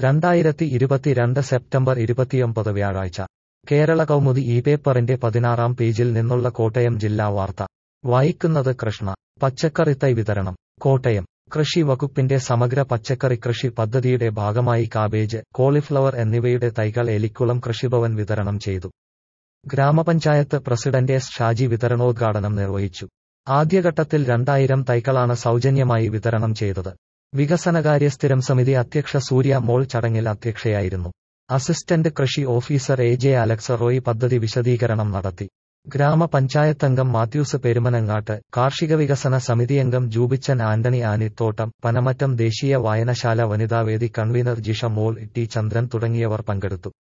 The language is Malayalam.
രണ്ടായിരത്തി ഇരുപത്തിരണ്ട് സെപ്റ്റംബർ ഇരുപത്തിയൊമ്പത് വ്യാഴാഴ്ച കേരള കൗമുദി ഈ പേപ്പറിന്റെ പതിനാറാം പേജിൽ നിന്നുള്ള കോട്ടയം ജില്ലാ വാർത്ത വായിക്കുന്നത് കൃഷ്ണ പച്ചക്കറിത്തൈ വിതരണം കോട്ടയം കൃഷി വകുപ്പിന്റെ സമഗ്ര പച്ചക്കറി കൃഷി പദ്ധതിയുടെ ഭാഗമായി കാബേജ് കോളിഫ്ലവർ എന്നിവയുടെ തൈകൾ എലിക്കുളം കൃഷിഭവൻ വിതരണം ചെയ്തു ഗ്രാമപഞ്ചായത്ത് പ്രസിഡന്റ് എസ് ഷാജി വിതരണോദ്ഘാടനം നിർവഹിച്ചു ആദ്യഘട്ടത്തിൽ രണ്ടായിരം തൈകളാണ് സൗജന്യമായി വിതരണം ചെയ്തത് വികസനകാര്യ സ്ഥിരം സമിതി അധ്യക്ഷ സൂര്യ മോൾ ചടങ്ങിൽ അധ്യക്ഷയായിരുന്നു അസിസ്റ്റന്റ് കൃഷി officer A J Alex Roy പദ്ധതി വിശദീകരണം നടത്തി ഗ്രാമപഞ്ചായത്തംഗം മാത്യൂസ് പെരുമനങ്ങാട്ട് കാർഷിക വികസന സമിതിയംഗം ജൂബിച്ചൻ ആന്റണി ആനിത്തോട്ടം പനമറ്റം ദേശീയ വായനശാല വനിതാവേദി കൺവീനർ ജിഷ മോൾ ടി ചന്ദ്രൻ തുടങ്ങിയവർ പങ്കെടുത്തു